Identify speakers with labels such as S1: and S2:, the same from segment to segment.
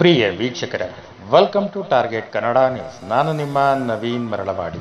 S1: ಪ್ರಿಯ ವೀಕ್ಷಕರೇ welcome to target Kannada news ನಾನು ನಿಮ್ಮ ನವೀನ್ ಮರಳವಾಡಿ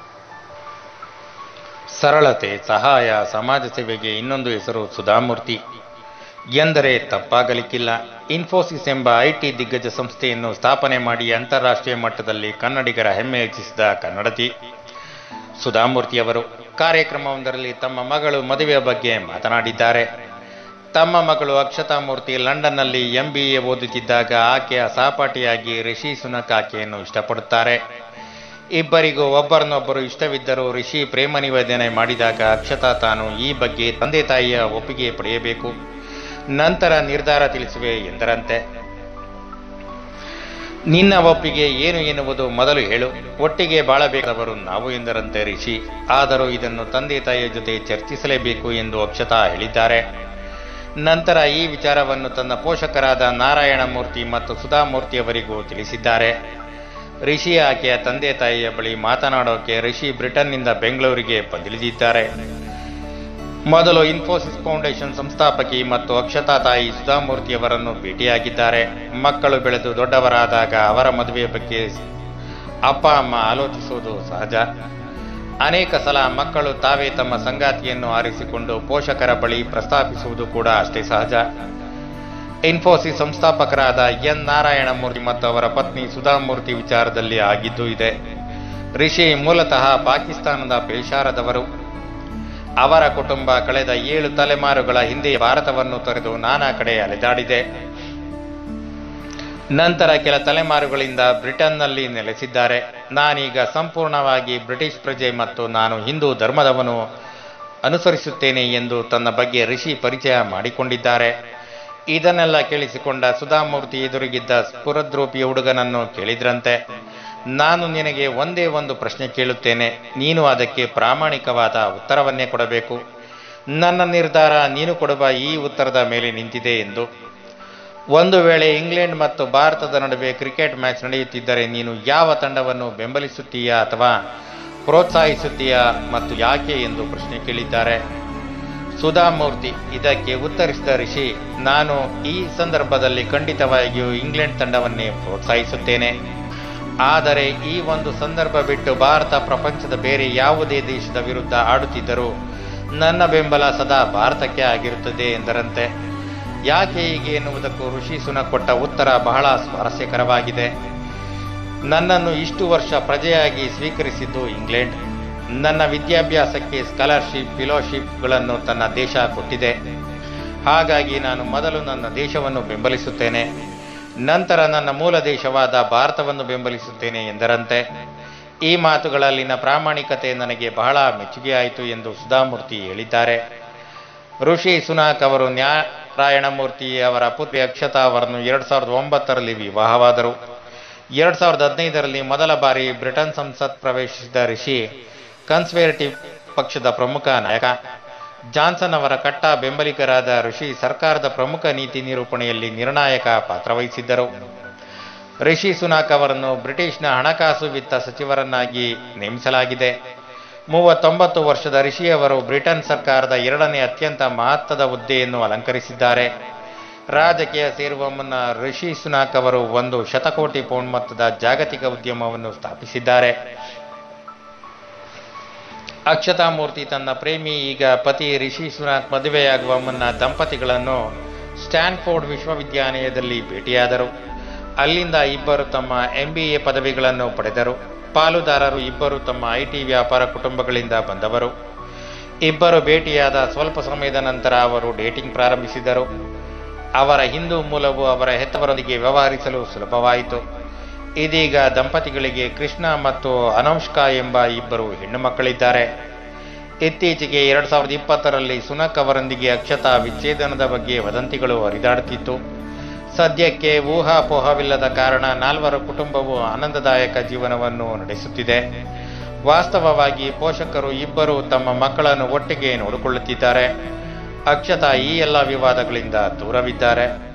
S1: ಸರಳತೆ ಸಹಾಯ ಸಮಾಜ ಸೇವೆಗೆ ಇನ್ನೊಂದು ಹೆಸರು ಸುಧಾಮೂರ್ತಿ ಎಂದರೆ ತಪ್ಪಾಗಲಿಕ್ಕಿಲ್ಲ ಇನ್ಫೋಸಿಸ್ ಎಂಬ ಐಟಿ ದಿಗ್ಗಜ ಸಂಸ್ಥೆಯನ್ನು ಸ್ಥಾಪನೆ ಮಾಡಿ ಅಂತಾರಾಷ್ಟ್ರೀಯ ಮಟ್ಟದಲ್ಲಿ ಕನ್ನಡಿಗರ ಹೆಮ್ಮೆ ಹೆಚ್ಚಿಸಿದ ಕನ್ನಡತಿ ಸುಧಾಮೂರ್ತಿಯವರು ಕಾರ್ಯಕ್ರಮವೊಂದರಲ್ಲಿ ತಮ್ಮ ಮಗಳು ಮದುವೆಯ ಬಗ್ಗೆ ಮಾತನಾಡಿದ್ದಾರೆ ತಮ್ಮ ಮಗಳು ಅಕ್ಷತಾ ಮೂರ್ತಿ ಲಂಡನ್ನಲ್ಲಿ ಎಂ ಬಿ ಎ ಓದುತ್ತಿದ್ದಾಗ ಆಕೆಯ ಸಹಪಾಠಿಯಾಗಿ ರಿಷಿ ಸುನಕ್ ಆಕೆಯನ್ನು ಇಷ್ಟಪಡುತ್ತಾರೆ ಇಬ್ಬರಿಗೂ ಒಬ್ಬರನ್ನೊಬ್ಬರು ಇಷ್ಟವಿದ್ದರೂ ರಿಷಿ ಪ್ರೇಮ ನಿವೇದನೆ ಮಾಡಿದಾಗ ಅಕ್ಷತಾ ತಾನು ಈ ಬಗ್ಗೆ ತಂದೆ ತಾಯಿಯ ಒಪ್ಪಿಗೆ ಪಡೆಯಬೇಕು ನಂತರ ನಿರ್ಧಾರ ತಿಳಿಸುವೆ ಎಂದರಂತೆ ನಿನ್ನ ಒಪ್ಪಿಗೆ ಏನು ಎನ್ನುವುದು ಮೊದಲು ಹೇಳು ಒಟ್ಟಿಗೆ ಬಾಳಬೇಕಾದವರು ನಾವು ಎಂದರಂತೆ ರಿಷಿ ಆದರೂ ಇದನ್ನು ತಂದೆ ತಾಯಿಯ ಜೊತೆ ಚರ್ಚಿಸಲೇಬೇಕು ಎಂದು ಅಕ್ಷತಾ ಹೇಳಿದ್ದಾರೆ ನಂತರ ಈ ವಿಚಾರವನ್ನು ತನ್ನ ಪೋಷಕರಾದ ನಾರಾಯಣಮೂರ್ತಿ ಮತ್ತು ಸುಧಾಮೂರ್ತಿಯವರಿಗೂ ತಿಳಿಸಿದ್ದಾರೆ ರಿಷಿ ಆಕೆಯ ತಂದೆ ತಾಯಿಯ ಬಳಿ ಮಾತನಾಡೋಕೆ ರಿಷಿ ಬ್ರಿಟನ್ನಿಂದ ಬೆಂಗಳೂರಿಗೆ ಬಂದಿಳಿದಿದ್ದಾರೆ ಮೊದಲು ಇನ್ಫೋಸಿಸ್ ಫೌಂಡೇಶನ್ ಸಂಸ್ಥಾಪಕಿ ಮತ್ತು ಅಕ್ಷತಾ ತಾಯಿ ಸುಧಾಮೂರ್ತಿಯವರನ್ನು ಭೇಟಿಯಾಗಿದ್ದಾರೆ ಮಕ್ಕಳು ಬೆಳೆದು ದೊಡ್ಡವರಾದಾಗ ಅವರ ಮದುವೆಯ ಬಗ್ಗೆ ಅಪ್ಪ ಅಮ್ಮ ಆಲೋಚಿಸುವುದು ಸಹಜ ಅನೇಕ ಸಲ ಮಕ್ಕಳು ತಾವೇ ತಮ್ಮ ಸಂಗಾತಿಯನ್ನು ಆರಿಸಿಕೊಂಡು ಪೋಷಕರ ಬಳಿ ಪ್ರಸ್ತಾಪಿಸುವುದು ಕೂಡ ಅಷ್ಟೇ ಸಹಜ ಇನ್ಫೋಸಿಸ್ ಸಂಸ್ಥಾಪಕರಾದ ಎನ್ ನಾರಾಯಣಮೂರ್ತಿ ಮತ್ತು ಅವರ ಪತ್ನಿ ಸುಧಾಮೂರ್ತಿ ವಿಚಾರದಲ್ಲಿ ಆಗಿದ್ದು ಇದೆ ರಿಷಿ ಮೂಲತಃ ಪಾಕಿಸ್ತಾನದ ಪೇಶಾರದವರು ಅವರ ಕುಟುಂಬ ಕಳೆದ ಏಳು ತಲೆಮಾರುಗಳ ಹಿಂದೆ ಭಾರತವನ್ನು ತೊರೆದು ನಾನಾ ಕಡೆ ಅಲೆದಾಡಿದೆ ನಂತರ ಕೆಲ ತಲೆಮಾರುಗಳಿಂದ ಬ್ರಿಟನ್ನಲ್ಲಿ ನೆಲೆಸಿದ್ದಾರೆ ನಾನೀಗ ಸಂಪೂರ್ಣವಾಗಿ ಬ್ರಿಟಿಷ್ ಪ್ರಜೆ ಮತ್ತು ನಾನು ಹಿಂದೂ ಧರ್ಮದವನು ಅನುಸರಿಸುತ್ತೇನೆ ಎಂದು ತನ್ನ ಬಗ್ಗೆ ರಿಷಿ ಪರಿಚಯ ಮಾಡಿಕೊಂಡಿದ್ದಾರೆ ಇದನ್ನೆಲ್ಲ ಕೇಳಿಸಿಕೊಂಡ ಸುಧಾಮೂರ್ತಿ ಎದುರಿಗಿದ್ದ ಸ್ಫುರದ್ರೂಪಿ ಹುಡುಗನನ್ನು ಕೇಳಿದ್ರಂತೆ ನಾನು ನಿನಗೆ ಒಂದೇ ಒಂದು ಪ್ರಶ್ನೆ ಕೇಳುತ್ತೇನೆ ನೀನು ಅದಕ್ಕೆ ಪ್ರಾಮಾಣಿಕವಾದ ಉತ್ತರವನ್ನೇ ಕೊಡಬೇಕು ನನ್ನ ನಿರ್ಧಾರ ನೀನು ಕೊಡುವ ಈ ಉತ್ತರದ ಮೇಲೆ ನಿಂತಿದೆ ಎಂದು ಒಂದು ವೇಳೆ ಇಂಗ್ಲೆಂಡ್ ಮತ್ತು ಭಾರತದ ನಡುವೆ ಕ್ರಿಕೆಟ್ ಮ್ಯಾಚ್ ನಡೆಯುತ್ತಿದ್ದರೆ ನೀನು ಯಾವ ತಂಡವನ್ನು ಬೆಂಬಲಿಸುತ್ತೀಯಾ ಅಥವಾ ಪ್ರೋತ್ಸಾಹಿಸುತ್ತೀಯಾ ಮತ್ತು ಯಾಕೆ ಎಂದು ಪ್ರಶ್ನೆ ಕೇಳಿದ್ದಾರೆ ಸುಧಾಮೂರ್ತಿ ಇದಕ್ಕೆ ಉತ್ತರಿಸಿದ ರಿಷಿ ನಾನು ಈ ಸಂದರ್ಭದಲ್ಲಿ ಖಂಡಿತವಾಗಿಯೂ ಇಂಗ್ಲೆಂಡ್ ತಂಡವನ್ನೇ ಪ್ರೋತ್ಸಾಹಿಸುತ್ತೇನೆ ಆದರೆ ಈ ಒಂದು ಸಂದರ್ಭ ಬಿಟ್ಟು ಭಾರತ ಪ್ರಪಂಚದ ಬೇರೆ ಯಾವುದೇ ದೇಶದ ವಿರುದ್ಧ ಆಡುತ್ತಿದ್ದರೂ ನನ್ನ ಬೆಂಬಲ ಸದಾ ಭಾರತಕ್ಕೆ ಆಗಿರುತ್ತದೆ ಎಂದರಂತೆ ಯಾಕೆ ಹೀಗೆ ಎನ್ನುವುದಕ್ಕೂ ಋಷಿ ಸುನಕ್ ಕೊಟ್ಟ ಉತ್ತರ ಬಹಳ ಸ್ವಾರಸ್ಯಕರವಾಗಿದೆ ನನ್ನನ್ನು ಇಷ್ಟು ವರ್ಷ ಪ್ರಜೆಯಾಗಿ ಸ್ವೀಕರಿಸಿದ್ದು ಇಂಗ್ಲೆಂಡ್ ನನ್ನ ವಿದ್ಯಾಭ್ಯಾಸಕ್ಕೆ ಸ್ಕಾಲರ್ಶಿಪ್ ಫಿಲೋಶಿಪ್ಗಳನ್ನು ತನ್ನ ದೇಶ ಕೊಟ್ಟಿದೆ ಹಾಗಾಗಿ ನಾನು ಮೊದಲು ನನ್ನ ದೇಶವನ್ನು ಬೆಂಬಲಿಸುತ್ತೇನೆ ನಂತರ ನನ್ನ ಮೂಲ ದೇಶವಾದ ಭಾರತವನ್ನು ಬೆಂಬಲಿಸುತ್ತೇನೆ ಎಂದರಂತೆ ಈ ಮಾತುಗಳಲ್ಲಿನ ಪ್ರಾಮಾಣಿಕತೆ ನನಗೆ ಬಹಳ ಮೆಚ್ಚುಗೆಯಾಯಿತು ಎಂದು ಸುಧಾಮೂರ್ತಿ ಹೇಳಿದ್ದಾರೆ ಋಷಿ ಸುನಾಕ್ ಅವರು ನಾರಾಯಣಮೂರ್ತಿ ಅವರ ಪುತ್ರಿ ಅಕ್ಷತಾ ಅವರನ್ನು ಎರಡ್ ಸಾವಿರದ ಒಂಬತ್ತರಲ್ಲಿ ವಿವಾಹವಾದರು ಎರಡ್ ಸಾವಿರದ ಹದಿನೈದರಲ್ಲಿ ಮೊದಲ ಬಾರಿ ಬ್ರಿಟನ್ ಸಂಸತ್ ಪ್ರವೇಶಿಸಿದ ರಿಷಿ ಕನ್ಸರ್ವೇಟಿವ್ ಪಕ್ಷದ ಪ್ರಮುಖ ನಾಯಕ ಜಾನ್ಸನ್ ಅವರ ಕಟ್ಟ ಬೆಂಬಲಿಗರಾದ ಋಷಿ ಸರ್ಕಾರದ ಪ್ರಮುಖ ನೀತಿ ನಿರೂಪಣೆಯಲ್ಲಿ ನಿರ್ಣಾಯಕ ಪಾತ್ರವಹಿಸಿದ್ದರು ರಿಷಿ ಸುನಾಕ್ ಅವರನ್ನು ಬ್ರಿಟಿಷ್ನ ಹಣಕಾಸು ವಿತ್ತ ಸಚಿವರನ್ನಾಗಿ ನೇಮಿಸಲಾಗಿದೆ ಮೂವತ್ತೊಂಬತ್ತು ವರ್ಷದ ರಿಷಿ ಅವರು ಬ್ರಿಟನ್ ಸರ್ಕಾರದ ಎರಡನೇ ಅತ್ಯಂತ ಮಹತ್ವದ ಹುದ್ದೆಯನ್ನು ಅಲಂಕರಿಸಿದ್ದಾರೆ ರಾಜಕೀಯ ಸೇರುವ ಮುನ್ನ ರಿಷಿ ಸುನಾಕ್ ಅವರು ಒಂದು ಶತಕೋಟಿ ಪೌಂಡ್ ಮೊತ್ತದ ಜಾಗತಿಕ ಉದ್ಯಮವನ್ನು ಸ್ಥಾಪಿಸಿದ್ದಾರೆ ಅಕ್ಷತಾ ಮೂರ್ತಿ ತನ್ನ ಪ್ರೇಮಿ ಈಗ ಪತಿ ರಿಷಿ ಸುನಾಕ್ ಮದುವೆಯಾಗುವ ಮುನ್ನ ದಂಪತಿಗಳನ್ನು ಸ್ಟ್ಯಾನ್ಫೋರ್ಡ್ ವಿಶ್ವವಿದ್ಯಾಲಯದಲ್ಲಿ ಭೇಟಿಯಾದರು ಅಲ್ಲಿಂದ ಇಬ್ಬರು ತಮ್ಮ ಎಂಬಿಎ ಪದವಿಗಳನ್ನು ಪಡೆದರು ಪಾಲುದಾರರು ಇಬ್ಬರು ತಮ್ಮ ಐಟಿ ವ್ಯಾಪಾರ ಕುಟುಂಬಗಳಿಂದ ಬಂದವರು ಇಬ್ಬರು ಭೇಟಿಯಾದ ಸ್ವಲ್ಪ ಸಮಯದ ನಂತರ ಅವರು ಡೇಟಿಂಗ್ ಪ್ರಾರಂಭಿಸಿದರು ಅವರ ಹಿಂದೂ ಮೂಲವು ಅವರ ಹೆತ್ತವರೊಂದಿಗೆ ವ್ಯವಹರಿಸಲು ಸುಲಭವಾಯಿತು ಇದೀಗ ದಂಪತಿಗಳಿಗೆ ಕೃಷ್ಣ ಮತ್ತು ಅನೌಷ್ಕಾ ಎಂಬ ಇಬ್ಬರು ಹೆಣ್ಣು ಮಕ್ಕಳಿದ್ದಾರೆ ಇತ್ತೀಚೆಗೆ ಎರಡ್ ಸಾವಿರದ ಇಪ್ಪತ್ತರಲ್ಲಿ ಸುನಕ್ ಅವರೊಂದಿಗೆ ಅಕ್ಷತಾ ವಿಚ್ಛೇದನದ ಬಗ್ಗೆ ವದಂತಿಗಳು ಹರಿದಾಡುತ್ತಿತ್ತು ಸದ್ಯಕ್ಕೆ ಊಹಾಪೋಹವಿಲ್ಲದ ಕಾರಣ ನಾಲ್ವರ ಕುಟುಂಬವು ಆನಂದದಾಯಕ ಜೀವನವನ್ನು ನಡೆಸುತ್ತಿದೆ ವಾಸ್ತವವಾಗಿ ಪೋಷಕರು ಇಬ್ಬರು ತಮ್ಮ ಮಕ್ಕಳನ್ನು ಒಟ್ಟಿಗೆ ನೋಡಿಕೊಳ್ಳುತ್ತಿದ್ದಾರೆ ಅಕ್ಷತಾ ಈ ಎಲ್ಲ ವಿವಾದಗಳಿಂದ ದೂರವಿದ್ದಾರೆ